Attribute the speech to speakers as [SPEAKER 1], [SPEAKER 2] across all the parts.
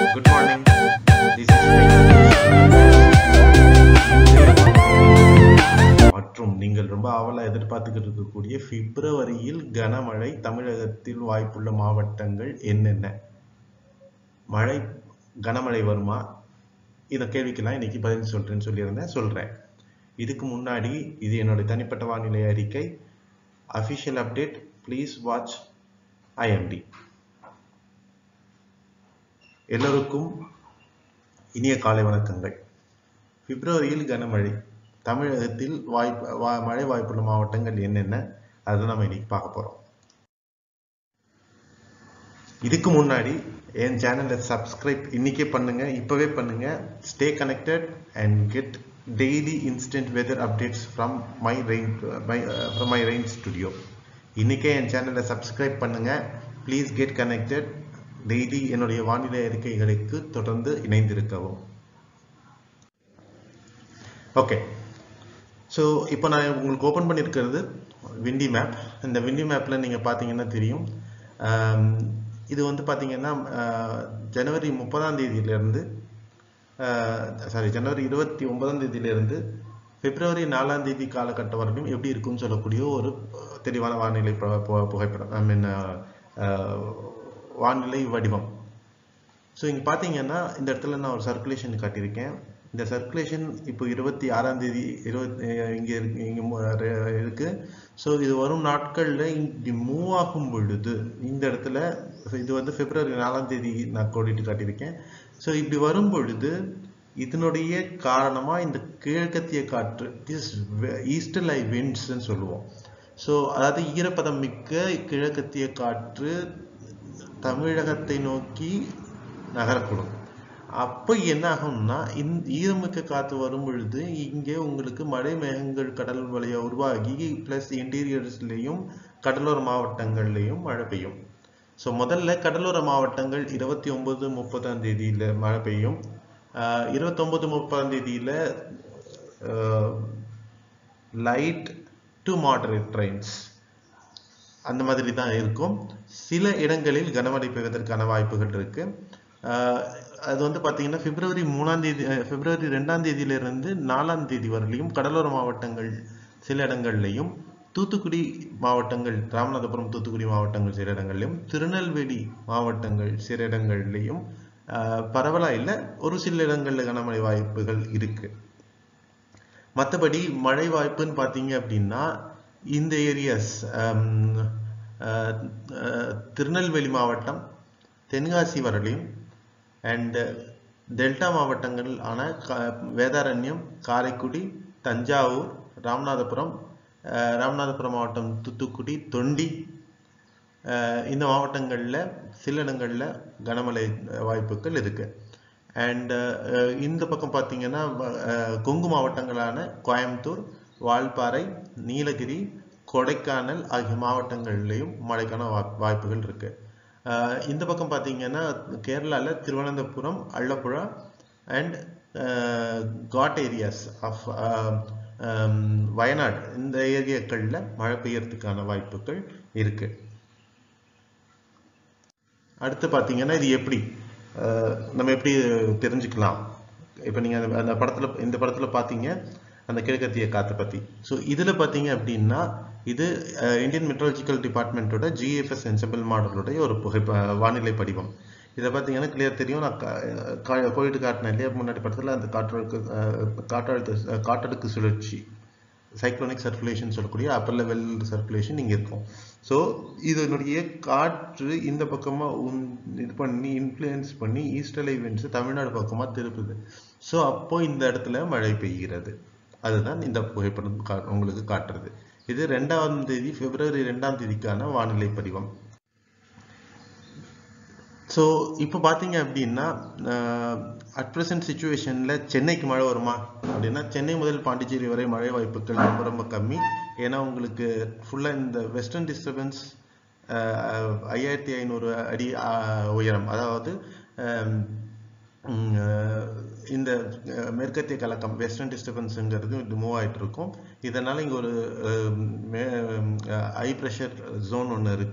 [SPEAKER 1] Good morning. This is மற்றும் நீங்கள் ரொம்ப ஆவலா எதிர்பார்த்துக்கிட்டு இருக்கக்கூடிய பிப்ரவரியில் கனமழை தமிழகத்தில் வாய்ப்புள்ள மாவட்டங்கள் என்னென்ன மழை கனமழை வருமா இந்த கேள்விக்கெல்லாம் இன்னைக்கு பதில் சொல்றேன்னு சொல்லியிருந்தேன் சொல்றேன் இதுக்கு முன்னாடி இது என்னோட தனிப்பட்ட வானிலை அறிக்கை official update please watch IMD எல்லோருக்கும் இனிய காலை வணக்கங்கள் பிப்ரவரியில் கனமழை தமிழகத்தில் வாய்ப்பு வா- மழை வாய்ப்புள்ள மாவட்டங்கள் என்னென்ன அதை நம்ம இன்னைக்கு பார்க்க போறோம் இதுக்கு முன்னாடி என் சேனலை சப்ஸ்கிரைப் இன்னைக்கே பண்ணுங்க இப்பவே பண்ணுங்க stay connected and get daily instant weather updates from my rain from my rain studio இன்னைக்கே என் சேனலை சப்ஸ்கிரைப் பண்ணுங்க ப்ளீஸ் கெட் கனெக்டட் டெய்லி என்னுடைய வானிலை அறிக்கைகளுக்கு தொடர்ந்து இணைந்திருக்கவும் ஓகே ஸோ இப்போ நான் உங்களுக்கு ஓப்பன் பண்ணியிருக்கிறது விண்டி மேப் இந்த விண்டி மேப்பில் நீங்கள் பார்த்தீங்கன்னா தெரியும் ஆம், இது வந்து பார்த்தீங்கன்னா ஆஹ், ஜனவரி முப்பதாம் தேதியிலேருந்து சாரி ஜனவரி இருபத்தி ஒன்பதாம் தேதியிலிருந்து பிப்ரவரி நாலாம் தேதி காலகட்டம் வரைக்கும் எப்படி இருக்கும்னு சொல்லக்கூடிய ஒரு அஹ், தெளிவான வானிலை பு- பு- புகைப்படம் ஐ மீன் வானிலை வடிவம் ஸோ இங்கே பார்த்தீங்கன்னா இந்த இடத்துல நான் ஒரு சர்க்குலேஷன் காட்டியிருக்கேன் இந்த சர்க்குலேஷன் இப்போ இருபத்தி ஆறாம் தேதி இருபத்தி இங்கே இருக்கு இங்கே இருக்கு ஸோ இது வரும் நாட்களில் இங்கே மூவ் ஆகும் பொழுது இந்த இடத்துல இது வந்து பிப்ரவரி நாலாம் தேதி நான் கோடிட்டு காட்டியிருக்கேன் ஸோ இப்படி வரும் பொழுது இதனுடைய காரணமா இந்த கிழக்கத்திய காற்று திஸ் ஈஸ்டர்ன் ஐ விண்ட்ஸ்ன்னு சொல்லுவோம் ஸோ அதாவது ஈரப்பதம் மிக்க கிழக்கத்திய காற்று தமிழகத்தை நோக்கி நகரக்கூடும் அப்போ என்ன ஆகும்னா இந்த ஈரமிக்க காற்று வரும் பொழுது இங்கே உங்களுக்கு மழை மேகங்கள் கடல் வழியா உருவாகி பிளஸ் இன்டீரியர்ஸ்லேயும் கடலோர மாவட்டங்கள்லையும் மழை பெய்யும் ஸோ முதல்ல கடலோர மாவட்டங்கள் இருபத்தி ஒன்பது முப்பதாம் தேதியில மழை பெய்யும் ஆஹ் இருபத்தொன்பது முப்பதாம் தேதியில லைட் டு மாடரேட் ட்ரெயின்ஸ் அந்த மாதிரி தான் இருக்கும் சில இடங்களில் கனமழை பெய்வதற்கான வாய்ப்புகள் இருக்கு ஆஹ் அது வந்து பாத்தீங்கன்னா பிப்ரவரி மூணாம் தேதி அஹ் பிப்ரவரி ரெண்டாம் தேதியிலிருந்து நாலாம் தேதி வரலையும் கடலோர மாவட்டங்கள் சில இடங்கள்லையும் தூத்துக்குடி மாவட்டங்கள் ராமநாதபுரம் தூத்துக்குடி மாவட்டங்கள் சில இடங்கள்லையும் திருநெல்வேலி மாவட்டங்கள் சில இடங்கள்லையும் ஆஹ் பரவலா இல்லை ஒரு சில இடங்கள்ல கனமழை வாய்ப்புகள் இருக்கு மற்றபடி மழை வாய்ப்புன்னு பார்த்தீங்க அப்படின்னா இந்த ஏரியாஸ் திருநெல்வேலி மாவட்டம் தென்காசி வரலையும் அண்ட் டெல்டா மாவட்டங்கள் ஆன கா- வேதாரண்யம் காரைக்குடி தஞ்சாவூர் ராமநாதபுரம் அஹ், ராமநாதபுரம் மாவட்டம் தூத்துக்குடி தொண்டி அஹ், இந்த மாவட்டங்களில் சில இடங்களில் கனமழை வாய்ப்புகள் இருக்கு அண்ட் இந்த பக்கம் பார்த்தீங்கன்னா வ- அஹ், கொங்கு மாவட்டங்களான கோயம்புத்தூர் வால்பாறை நீலகிரி கொடைக்கானல் ஆகிய மாவட்டங்கள்லையும் மழைக்கான வா- வாய்ப்புகள் இருக்கு அஹ், இந்த பக்கம் பார்த்தீங்கன்னா கேரளால திருவனந்தபுரம் அள்ளப்புழா அண்ட் காட் ஏரியாஸ் ஆஃப் வயநாடு இந்த ஏரியாக்களில் மழை பெய்யறதுக்கான வாய்ப்புகள் இருக்கு அடுத்து பார்த்தீங்கன்னா இது எப்படி அஹ், நம்ம எப்படி தெரிஞ்சுக்கலாம் இப்போ நீங்கள் அந்த அந்த படத்தில் இந்த படத்தில் பார்த்தீங்க அந்த கிழக்கத்திய காற்றை பற்றி ஸோ இதில் பார்த்தீங்க அப்படின்னா இது இந்தியன் மெட்ரலஜிக்கல் டிபார்ட்மெண்ட்டோட ஜிஎஃப்எஸ் சென்சபிள் மாடலுடைய ஒரு புகை வானிலை படிவம் இதை பார்த்தீங்கன்னா கிளியர் தெரியும் நான் கா- கா- போயிட்டு காட்டினேன் இல்லையா முன்னாடி படத்தில் அந்த காற்றழுக்கு அஹ், காற்றழுத்த அஹ், காற்றடுக்கு சுழற்சி சைக்ளோனிக் சர்க்குலேஷன் சொல்லக்கூடிய அப்பர் லெவல் சர்க்குலேஷன் இங்கே இருக்கும் ஸோ இதனுடைய காற்று இந்த பக்கமாக இது பண்ணி இன்ஃப்ளூயன்ஸ் பண்ணி ஈஸ்டர்லை விண்ட்ஸ் தமிழ்நாடு பக்கமாக திருப்புது ஸோ அப்போ இந்த இடத்துல மழை பெய்கிறது அதுதான் இந்த புகைப்படம் கா- உங்களுக்கு காட்டுறது இது ரெண்டாம் தேதி பிப்ரவரி ரெண்டாம் தேதிக்கான வானிலை படிவம் ஸோ இப்போ பார்த்தீங்க அப்படின்னா அட் ப்ரெசன்ட் சுச்சுவேஷனில் சென்னைக்கு மழை வருமா அப்படின்னா சென்னை முதல் பாண்டிச்சேரி வரை மழை வாய்ப்புகள் ரொம்ப ரொம்ப கம்மி ஏன்னா உங்களுக்கு ஃபுல்லாக இந்த வெஸ்டர்ன் டிஸ்டர்பன்ஸ் ஐயாயிரத்தி ஐநூறு அடி ஆஹ், உயரம் அதாவது ஆம், உம், அஹ், இந்த அஹ், மேற்கத்திய கலக்கம் வெஸ்டர்ன் டிஸ்டர்பன்ஸுங்கிறது இது மூவ் ஆயிட்டு இருக்கும் இதனால இங்க ஒரு ஹை ப்ரெஷர் ஜோன் ஒன்று இருக்கு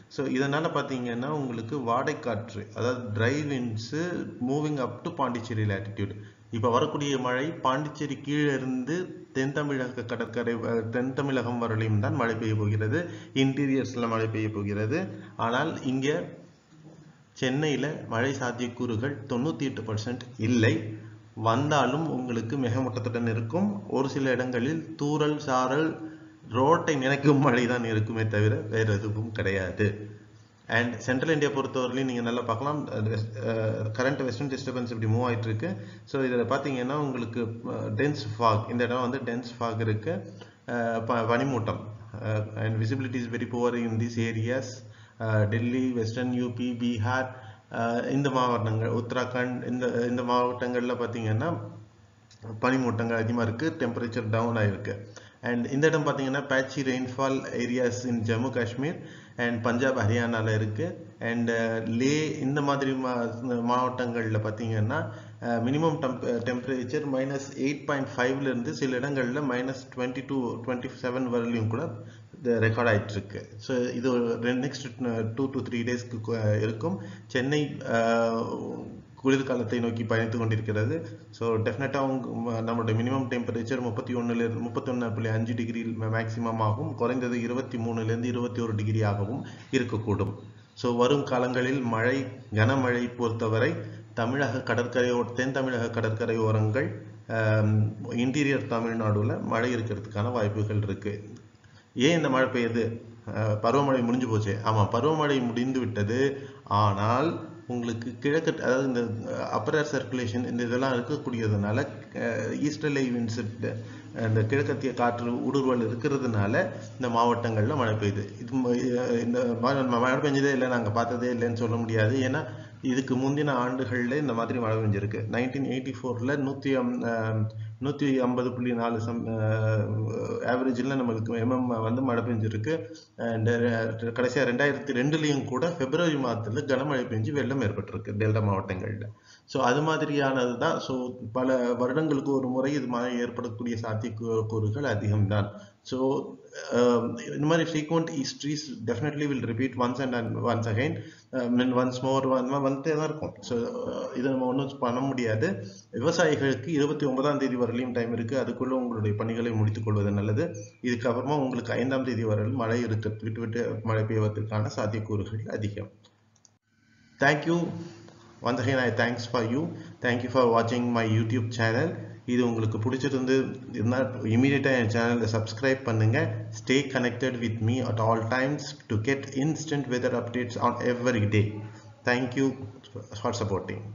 [SPEAKER 1] ஸோ இதனால் பார்த்தீங்கன்னா உங்களுக்கு வாடைக்காற்று அதாவது dry winds moving up to Pondicherry latitude இப்போ வரக்கூடிய மழை பாண்டிச்சேரி கீழே இருந்து தென் தமிழக கடற்கரை அஹ், தென் தமிழகம் வரலையும் தான் மழை பெய்ய போகிறது இன்டீரியர்ஸில் மழை பெய்ய போகிறது ஆனால் இங்கே சென்னையில் மழை சாத்தியக்கூறுகள் தொண்ணூற்றி எட்டு பர்சன்ட் இல்லை வந்தாலும் உங்களுக்கு மிகமூட்டத்துடன் இருக்கும் ஒரு சில இடங்களில் தூறல் சாரல் ரோட்டை நினைக்கும் மழை தான் இருக்குமே தவிர வேறு எதுவும் கிடையாது அண்ட் சென்ட்ரல் இந்தியா பொறுத்தவரையிலையும் நீங்கள் நல்லா பார்க்கலாம் கரண்ட் வெஸ்டர்ன் டிஸ்டர்பன்ஸ் இப்படி மூவ் ஆயிட்டு இருக்கு ஸோ இதில் பார்த்தீங்கன்னா உங்களுக்கு டென்ஸ் ஃபாக் இந்த இடம் வந்து டென்ஸ் ஃபாக் இருக்கு அஹ், ப- பனிமூட்டம் and visibility is very poor in this areas Delhi western UP Bihar அஹ், இந்த மாவட்டங்கள் உத்தராகண்ட் இந்த இந்த மாவட்டங்களில் பார்த்தீங்கன்னா பனிமூட்டங்கள் அதிகமாக இருக்குது டெம்பரேச்சர் டவுன் ஆயிருக்கு அண்ட் இந்த இடம் பார்த்தீங்கன்னா patchy rainfall areas in Jammu Kashmir and Punjab ஹரியானால இருக்கு அண்ட் லே இந்த மாதிரி மா மாவட்டங்களில் பார்த்தீங்கன்னா minimum temp temperature minus eight point ஃபைவ்லேருந்து சில இடங்களில் minus twenty two twenty seven வரலையும் கூட ரெக்கார்ட் ஆயிட்டு இருக்கு ஸோ இது நெக்ஸ்ட் டூ டு த்ரீ டேஸ்க்கு இருக்கும் சென்னை அஹ், குளிர்காலத்தை நோக்கி பயணித்து கொண்டிருக்கிறது ஸோ டெஃபினட்டாக நம்மளுடைய மினிமம் டெம்பரேச்சர் முப்பத்தி ஒன்றுலேருந்து முப்பத்தொன்று புள்ளி அஞ்சு டிகிரி மேக்ஸிமம் ஆகும் குறைந்தது இருபத்தி மூணுலேருந்து இருபத்தி ஒரு டிகிரி ஆகவும் இருக்கக்கூடும் ஸோ வரும் காலங்களில் மழை கனமழை பொறுத்தவரை தமிழக கடற்கரையோ தென் தமிழக கடற்கரை ஓரங்கள் இன்டீரியர் தமிழ்நாடுல மழை இருக்கிறதுக்கான வாய்ப்புகள் இருக்கு ஏன் இந்த மழை பெய்யுது அஹ் பருவமழை முடிஞ்சு போச்சு ஆமா பருவமழை முடிந்து விட்டது ஆனால் உங்களுக்கு கிழக்கு அதாவது இந்த அப்பரர் சர்க்குலேஷன் இந்த இதெல்லாம் இருக்கக்கூடியதுனால ஈஸ்டர்லை விண்ட்ஸ் இந்த கிழக்கத்திய காற்று ஊடுருவல் இருக்கிறதுனால இந்த மாவட்டங்களில் மழை பெய்யுது இது ம- இந்த ம- மழை பெஞ்சதே இல்லை நாங்கள் பார்த்ததே இல்லைன்னு சொல்ல முடியாது ஏன்னா இதுக்கு முந்தின ஆண்டுகளில் இந்த மாதிரி மழை பெஞ்சிருக்கு நைன்டீன் எயிட்டி ஃபோரில் நூற்றி நூற்றி ஐம்பது புள்ளி நாலு சம் ஆவரேஜில் நம்மளுக்கு எம்எம் வந்து மழை பெஞ்சிருக்கு அண்ட் கடைசியாக ரெண்டாயிரத்தி ரெண்டுலேயும் கூட பிப்ரவரி மாதத்தில் கனமழை பெஞ்சு வெள்ளம் ஏற்பட்டிருக்கு டெல்டா மாவட்டங்களில் ஸோ அது மாதிரியானது தான் ஸோ பல வருடங்களுக்கு ஒரு முறை இது மாதிரி ஏற்படக்கூடிய சாத்தியக்கூறுகள் அதிகம்தான் ஸோ இந்த மாதிரி frequent histories definitely will repeat once and and once again mean once more வந்துட்டே தான் இருக்கும் ஸோ இதை நம்ம ஒன்றும் பண்ண முடியாது விவசாயிகளுக்கு இருபத்தி ஒன்பதாம் தேதி வரலையும் டைம் இருக்கு அதுக்குள்ள உங்களுடைய பணிகளை முடித்துக் கொள்வது நல்லது இதுக்கப்புறமா உங்களுக்கு ஐந்தாம் தேதி வரலும் மழை இருக்க விட்டு விட்டு மழை பெய்வதற்கான சாத்தியக்கூறுகள் அதிகம் thank you once again I thanks for you thank you for watching my YouTube channel இது உங்களுக்கு பிடிச்சிருந்து இருந்தால் இமீடியட்டாக என் சேனலை சப்ஸ்கிரைப் பண்ணுங்க stay connected with me at all times to get instant weather updates on every day thank you for supporting